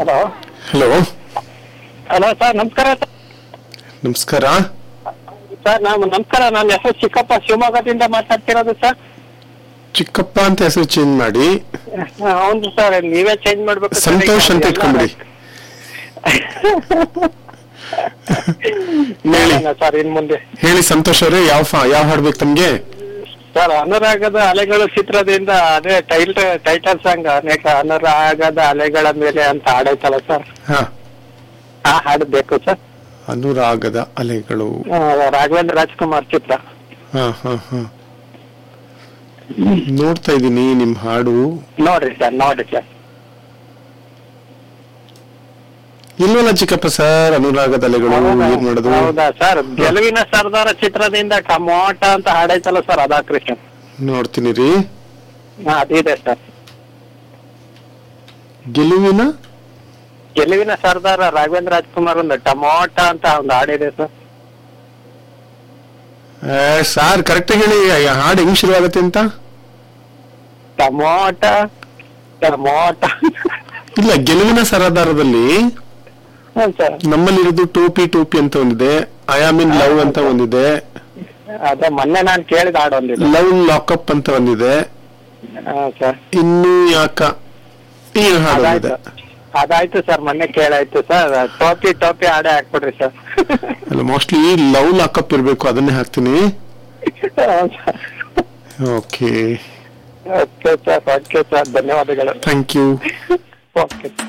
Hello hello hello sir ನಮಸ್ಕಾರ sir. ನಮಸ್ಕಾರ sir ನಾನು ನಮಸ್ಕಾರ ನನ್ನ ಹೆಸರು ಚಿಕ್ಕಪ್ಪ ಶಿವಮೊಗ್ಗದಿಂದ ಮಾತಾಡ್ತಿರೋದು ಸರ್ ಚಿಕ್ಕಪ್ಪ ಅಂತ ಹೆಸರು ಚೇಂಜ್ ಮಾಡಿ ಹೌದು ಸರ್ ನೀವೇ ಚೇಂಜ್ ಮಾಡ್ಬೇಕು ಸರ್. ಸಂತೋಷ್ ಅಂತ ಎಲ್ಲ- ಇಟ್ಕೊಂಬಿಡಿ ಹೇಳಿ ನೋಡೋಣ ಸರ್ ಇನ್ ಮುಂದೆ ಹೇಳಿ ಸಂತೋಷ್ ಅವರೇ ಯಾವ ಫಾ- ಯಾವ ಹಾಡ್ಬೇಕು ತಮ್ಗೆ ಸರ್ ಅನುರಾಗದ ಅಲೆಗಳು ಚಿತ್ರದಿಂದ ಅದೇ ಟೈಲ್ ಟೈಟಲ್ ಸಾಂಗ್ ಅನೇಕ ಅನುರಾಗದ ಅಲೆಗಳ ಮೇಲೆ ಅಂತ ಹಾಡೈತಲ್ಲ ಸರ್ ಹಾ ಆ ಹಾಡು ಬೇಕು ಸರ್ ಅನುರಾಗದ ಅಲೆಗಳು ಆ, ರಾಘವೇಂದ್ರ ರಾಜ್ಕುಮಾರ್ ಚಿತ್ರ ಹಾ ಹಾ ಹಾ ನೋಡ್ತಾ ಇದ್ದೀನಿ ನಿಮ್ ಹಾಡು ನೋಡ್ರಿ ಸರ್ ನೋಡ್ರಿ ಸರ್ ಇಲ್ವಲ್ಲ ಚಿಕ್ಕಪ್ಪ ಸರ್ ಅನುರಾಗದ ಅಲೆಗಳು ಏನ್ ಮಾಡೋದು ಹೌದಾ ಸರ್ ಗೆಲುವಿನ ಸರ್ದಾರ ಚಿತ್ರದಿಂದ ಕಮೋಟ ಅಂತ ಹಾಡೈತಲ್ಲ ಸರ್ ಅದಾ ಕೃಷ್ಣ ನೋಡ್ತೀನಿ ರೀ ಹಾ ಅದಿದೆ ಸರ್ ಗೆಲುವಿನ ಗೆಲುವಿನ ಸರ್ದಾರ ರಾಘವೇಂದ್ರ ರಾಜ್ಕುಮಾರ್ ಒಂದು ಟಮೋಟ ಅಂತ ಒಂದು ಹಾಡಿದೆ ಸರ್ ಸಾರ್ ಕರೆಕ್ಟ್ ಹೇಳಿ ಆ ಹಾಡು ಹೆಂಗ್ ಶುರು ಆಗತ್ತೆ ಅಂತ ಟಮೋಟ ಟಮೋಟ ಇಲ್ಲ ಗೆಲುವಿನ ಸರದಾರದಲ್ಲಿ ಹ್ಮ್ ಸರ್ ನಮ್ಮಲ್ಲಿರೋದು ಟೋಪಿ ಟೋಪಿ ಅಂತ ಒಂದಿದೆ ಐ ಆಮ್ ಇನ್ ಲವ್ ಅಂತ ಒಂದಿದೆ ಅದೇ ಮೊನ್ನೆ ನಾನು ಕೇಳಿದ ಹಾಡು ಒಂದಿದೆ ಲವ್ ಲಾಕಪ್ ಅಂತ ಒಂದಿದೆ ಹಾ ಸರ್ ಇನ್ನು ಯಾಕ ಈ ಹಾಡು ಅದಾಯ್ತು ಒಂದಿದೆ ಅದಾಯ್ತು ಸರ್ ಮೊನ್ನೆ ಕೇಳಾಯ್ತು ಸರ್ ಟೋಪಿ ಟೋಪಿ ಹಾಡೇ ಹಾಕ್ಬಿಡ್ರಿ ಸರ್ ಅಲ್ಲ ಮೋಸ್ಟ್ಲಿ ಲವ್ ಲಾಕಪ್ ಇರ್ಬೇಕು ಅದನ್ನೇ ಹಾಕ್ತೀನಿ okay okay sir okay sir ಧನ್ಯವಾದಗಳು ಥ್ಯಾಂಕ್ ಯು ಓಕೆ